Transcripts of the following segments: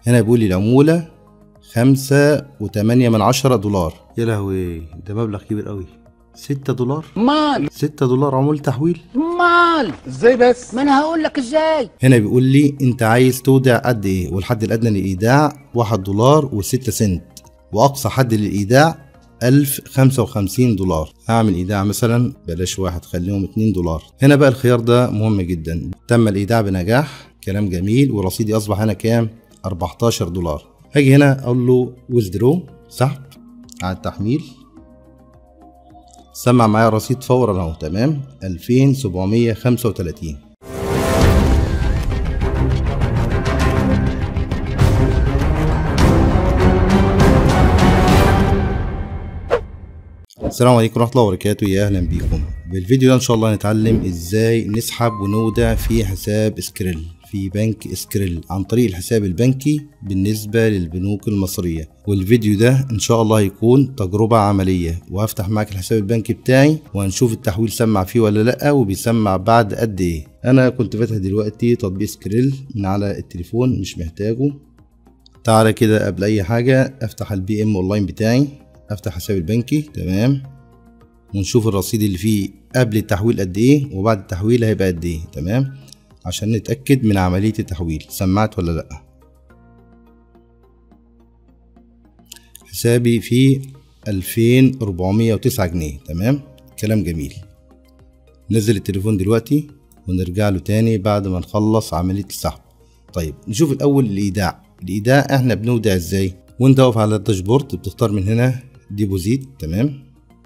هنا بيقول لي العمولة خمسة وتمانية من عشرة دولار يا لهوي ده مبلغ كبير قوي ستة دولار مال ستة دولار عمولة تحويل مال ازاي بس ما انا هقول لك ازاي هنا بيقول لي انت عايز تودع قد ايه والحد الادنى للايداع واحد دولار وستة سنت واقصى حد للايداع ألف خمسة وخمسين دولار هعمل ايداع مثلا بلاش واحد خليهم اتنين دولار هنا بقى الخيار ده مهم جدا تم الايداع بنجاح كلام جميل ورصيدي اصبح هنا كام 14 دولار هاجي هنا اقول له ويزدرو سحب على التحميل سمع معايا الرصيد فورا اهو تمام 2735 السلام عليكم ورحمة الله وبركاته يا أهلا بيكم بالفيديو ده إن شاء الله هنتعلم إزاي نسحب ونودع في حساب سكريل في بنك سكريل عن طريق الحساب البنكي بالنسبة للبنوك المصرية والفيديو ده إن شاء الله هيكون تجربة عملية وهفتح معاك الحساب البنكي بتاعي وهنشوف التحويل سمع فيه ولا لأ وبيسمع بعد قد إيه أنا كنت فاتح دلوقتي تطبيق سكريل من على التليفون مش محتاجه تعالى كده قبل أي حاجة أفتح البي إم أونلاين بتاعي افتح حساب البنكي تمام ونشوف الرصيد اللي فيه قبل التحويل قد ايه وبعد التحويل هيبقى قد ايه تمام عشان نتأكد من عملية التحويل سمعت ولا لأ حسابي فيه ألفين أربعمية وتسعة جنيه تمام كلام جميل نزل التليفون دلوقتي ونرجع له تاني بعد ما نخلص عملية السحب طيب نشوف الأول الإيداع الإيداع احنا بنودع ازاي وانت واقف على الداشبورد بتختار من هنا ديبوزيت تمام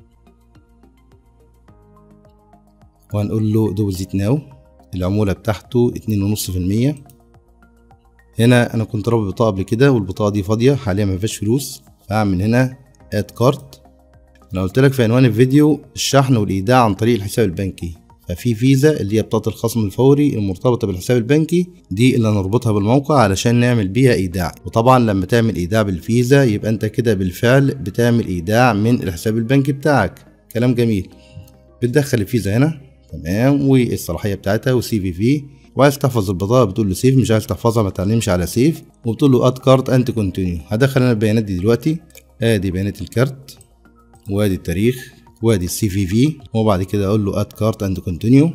وهنقول له ديبوزيت ناو العمولة بتاعته اتنين ونص في المية هنا انا كنت رابط بطاقة قبل كده والبطاقة دي فاضية حاليا مفيهاش فلوس فهعمل هنا اد كارت انا قلت لك في عنوان الفيديو الشحن والايداع عن طريق الحساب البنكي ففي فيزا اللي هي بطاقة الخصم الفوري المرتبطة بالحساب البنكي دي اللي هنربطها بالموقع علشان نعمل بيها ايداع وطبعا لما تعمل ايداع بالفيزا يبقى انت كده بالفعل بتعمل ايداع من الحساب البنكي بتاعك كلام جميل بتدخل الفيزا هنا تمام والصلاحية بتاعتها وسي في في وعايز تحفظ البطاقة بتقول له سيف مش عايز تحفظها ما تعلمش على سيف وبتقول له اد كارت انت كونتينيو هدخل انا البيانات دي دلوقتي ادي بيانات الكارت وادي التاريخ وادي السي في في وبعد كده اقول له اد كارت اند كونتينيو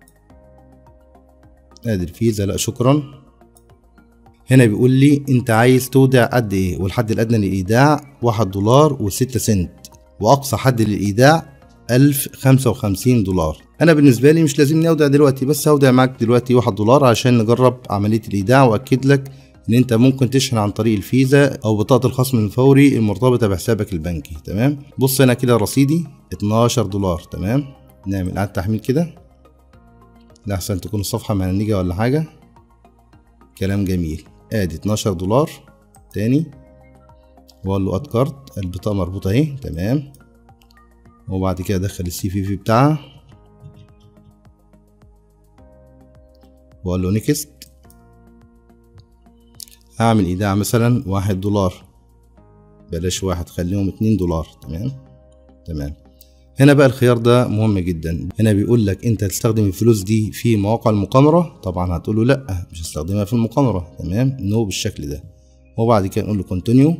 ادي الفيزا لا شكرا هنا بيقول لي انت عايز تودع قد ايه والحد الادنى للايداع واحد دولار وستة سنت واقصى حد للايداع ألف خمسة وخمسين دولار أنا بالنسبة لي مش لازم أودع دلوقتي بس هودع معاك دلوقتي واحد دولار عشان نجرب عملية الإيداع وأكد لك إن أنت ممكن تشحن عن طريق الفيزا أو بطاقة الخصم الفوري المرتبطة بحسابك البنكي تمام بص هنا كده رصيدي 12 دولار تمام نعمل إعادة تحميل كده لأحسن تكون الصفحة مهنجة ولا حاجة كلام جميل ادي 12 دولار تاني واقول له اد كارت البطاقة مربوطة اهي تمام وبعد كده ادخل السي في في بتاعها واقول له نيكست هعمل ايداع مثلا واحد دولار بلاش واحد خليهم اتنين دولار تمام تمام هنا بقى الخيار ده مهم جدا هنا بيقول لك انت هتستخدم الفلوس دي في مواقع المقامرة طبعا هتقول له لا مش هستخدمها في المقامرة تمام نو بالشكل ده وبعد كده نقول له كونتينيو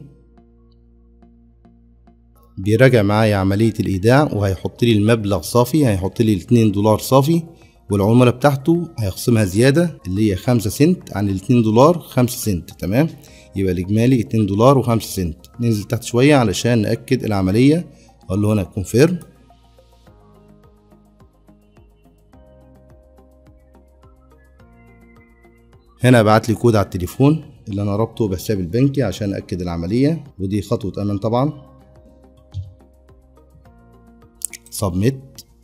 بيراجع معايا عملية الإيداع وهيحط لي المبلغ صافي هيحط لي 2 دولار صافي والعمولة بتاعته هيخصمها زيادة اللي هي 5 سنت عن ال 2 دولار 5 سنت تمام يبقى الإجمالي 2 دولار و5 سنت ننزل تحت شوية علشان نأكد العملية أقول له هنا كونفيرم هنا بعت لي كود على التليفون اللي انا ربطه بحساب البنكي عشان اكد العمليه ودي خطوه امان طبعا سبميت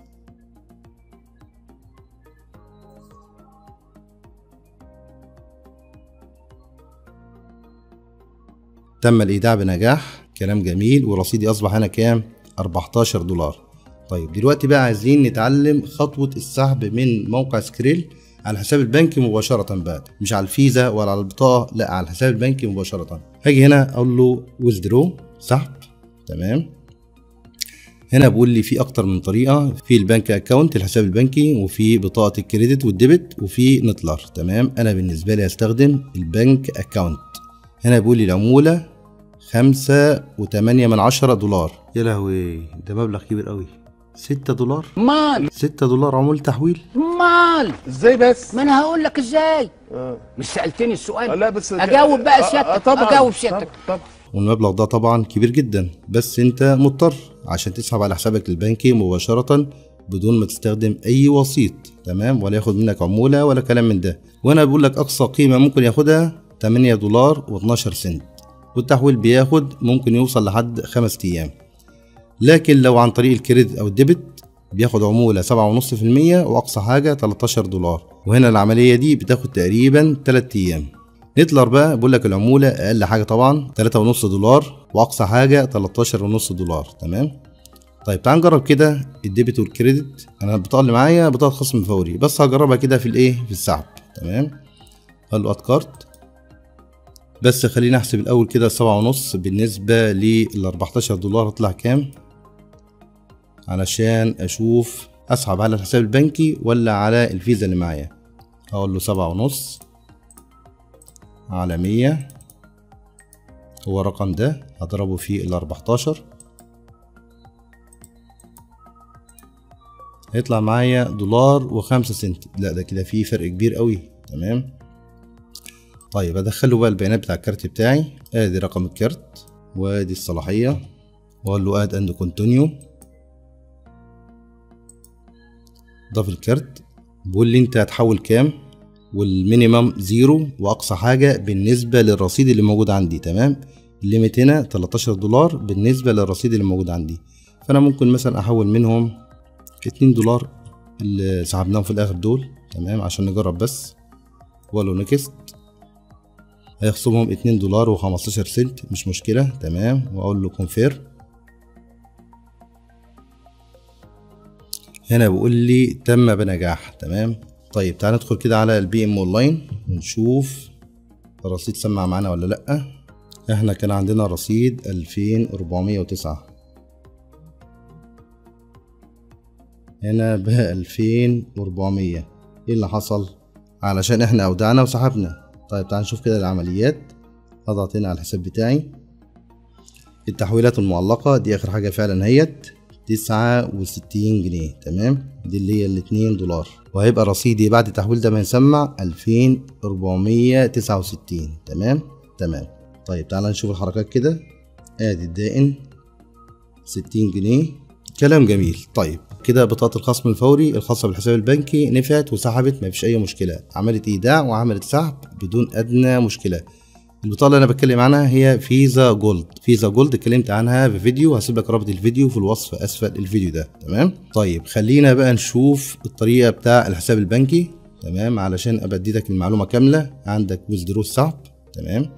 تم الايداع بنجاح كلام جميل ورصيدي اصبح هنا كام 14 دولار طيب دلوقتي بقى عايزين نتعلم خطوه السحب من موقع سكريل على الحساب البنكي مباشرة بقى مش على الفيزا ولا على البطاقة لا على الحساب البنكي مباشرة هاجي هنا اقول له ويزدرو سحب تمام هنا بيقول لي في اكتر من طريقه في البنك اكونت الحساب البنكي وفي بطاقه الكريدت والديبت وفي نتلر تمام انا بالنسبه لي هستخدم البنك اكونت هنا بيقول لي العمولة خمسة وتمانية من عشرة دولار يا لهوي ده مبلغ كبير قوي ستة دولار مال ستة دولار عمولة تحويل مال ازاي بس ما انا هقول لك ازاي آه. مش سالتني السؤال آه، لا بس اجاوب بقى آه، آه، سيادتك طبعا اجاوب سيادتك طبعا طبعا. والمبلغ ده طبعا كبير جدا بس انت مضطر عشان تسحب على حسابك البنكي مباشرة بدون ما تستخدم اي وسيط تمام ولا ياخد منك عمولة ولا كلام من ده وانا بقول لك اقصى قيمة ممكن ياخدها 8 دولار و12 سنت والتحويل بياخد ممكن يوصل لحد خمس ايام لكن لو عن طريق الكريدت او الديبت بياخد عمولة سبعة ونص في المية وأقصى حاجة 13 دولار وهنا العملية دي بتاخد تقريبا 3 أيام نتلر بقى بقول لك العمولة أقل حاجة طبعا 3.5 دولار وأقصى حاجة 13.5 دولار تمام طيب تعال نجرب كده الديبت والكريدت أنا البطاقة اللي معايا بطاقة خصم فوري بس هجربها كده في الإيه في السحب تمام قال له أد كارت بس خلينا أحسب الأول كده سبعة ونص بالنسبة لل 14 دولار هطلع كام علشان أشوف أسحب على الحساب البنكي ولا على الفيزا اللي معايا هقول له سبعة ونص على مية هو الرقم ده هضربه في الأربعتاشر هيطلع معايا دولار وخمسة سنت لا ده كده في فرق كبير قوي تمام طيب ادخله بقى البيانات بتاع الكارت بتاعي ادي رقم الكارت وادي الصلاحية واقول له اد اند كونتينيو ضاف الكارت بيقول لي انت هتحول كام والمينيمم زيرو واقصى حاجه بالنسبه للرصيد اللي موجود عندي تمام الليميت هنا 13 دولار بالنسبه للرصيد اللي موجود عندي فانا ممكن مثلا احول منهم 2 دولار اللي سحبناهم في الاخر دول تمام عشان نجرب بس واقول له نكست هيخصمهم 2 دولار و15 سنت مش مشكله تمام واقول له كونفير هنا بيقول لي تم بنجاح تمام طيب تعال ندخل كده على البي ام اونلاين ونشوف الرصيد سمع معانا ولا لا احنا كان عندنا رصيد 2409 هنا بقى 2400 ايه اللي حصل علشان احنا اودعنا وسحبنا طيب تعال نشوف كده العمليات اضغط هنا على الحساب بتاعي التحويلات المعلقة دي اخر حاجة فعلا هيت تسعة وستين جنيه تمام دي اللي هي الاتنين دولار وهيبقى رصيدي بعد التحويل ده ما يسمع ألفين أربعمية تسعة وستين تمام تمام طيب تعالى نشوف الحركات كده ادي الدائن ستين جنيه كلام جميل طيب كده بطاقة الخصم الفوري الخاصة بالحساب البنكي نفعت وسحبت مفيش أي مشكلة عملت إيداع وعملت سحب بدون أدنى مشكلة البطاقة اللي أنا بتكلم عنها هي فيزا جولد فيزا جولد اتكلمت عنها في فيديو هسيب لك رابط الفيديو في الوصف أسفل الفيديو ده تمام طيب خلينا بقى نشوف الطريقة بتاع الحساب البنكي تمام علشان أبقى اديتك المعلومة كاملة عندك ويزدرو السحب تمام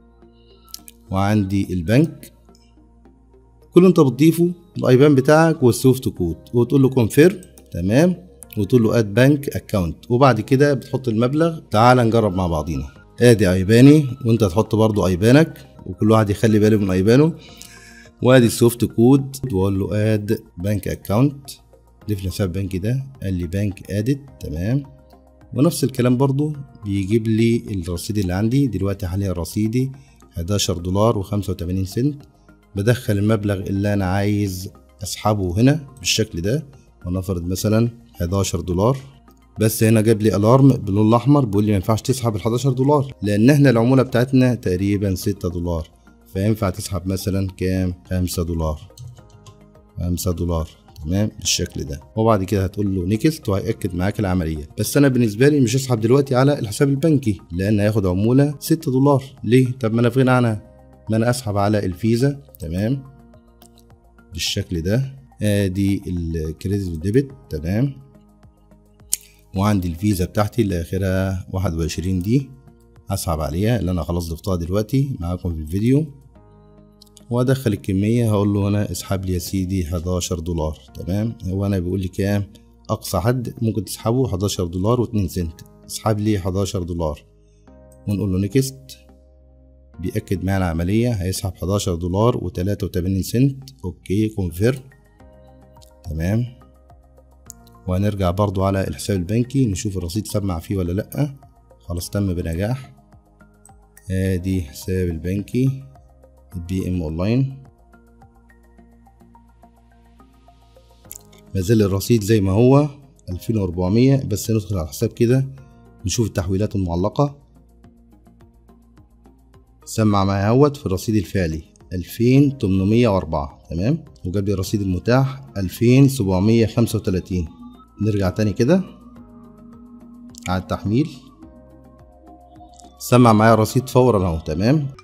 وعندي البنك كل اللي انت بتضيفه الايبان بتاعك والسوفت كود وتقول له كونفيرم تمام وتقول له اد بنك اكونت وبعد كده بتحط المبلغ تعال نجرب مع بعضينا ادي ايباني وانت تحط برضو ايبانك وكل واحد يخلي باله من ايبانه وادي السوفت كود واقول له اد بنك اكونت ضيف لي حساب بنكي ده قال لي بنك ادت تمام ونفس الكلام برضو بيجيب لي الرصيد اللي عندي دلوقتي حاليا رصيدي 11 دولار و85 سنت بدخل المبلغ اللي انا عايز اسحبه هنا بالشكل ده ونفرض مثلا 11 دولار بس هنا جاب لي الارم باللون الاحمر بيقول لي ما ينفعش تسحب ال 11 دولار لان احنا العموله بتاعتنا تقريبا 6 دولار فينفع تسحب مثلا كام 5 دولار 5 دولار تمام بالشكل ده وبعد كده هتقول له نيكست وهيأكد معاك العمليه بس انا بالنسبه لي مش هسحب دلوقتي على الحساب البنكي لان هياخد عموله 6 دولار ليه طب ما انا في غنى عنها ما انا اسحب على الفيزا تمام بالشكل ده ادي الكريدت والديبت تمام وعندي الفيزا بتاعتي اللي اخرها واحد وعشرين دي هسحب عليها اللي انا خلاص ضفتها دلوقتي معاكم في الفيديو وادخل الكمية هقول له هنا اسحب لي يا سيدي 11 دولار تمام هو انا بيقول لي كام اقصى حد ممكن تسحبه 11 دولار و2 سنت اسحب لي 11 دولار ونقول له نيكست بيأكد معايا العملية هيسحب 11 دولار و83 سنت اوكي كونفيرم تمام وهنرجع برضو على الحساب البنكي نشوف الرصيد سمع فيه ولا لأ خلاص تم بنجاح ادي حساب البنكي البي ام اونلاين مازال الرصيد زي ما هو 2400 بس ندخل على الحساب كده نشوف التحويلات المعلقة سمع معايا اهوت في الرصيد الفعلي 2804 تمام وجاب لي الرصيد المتاح 2735 نرجع تاني كده على التحميل سمع معايا الرصيد فورا اهو تمام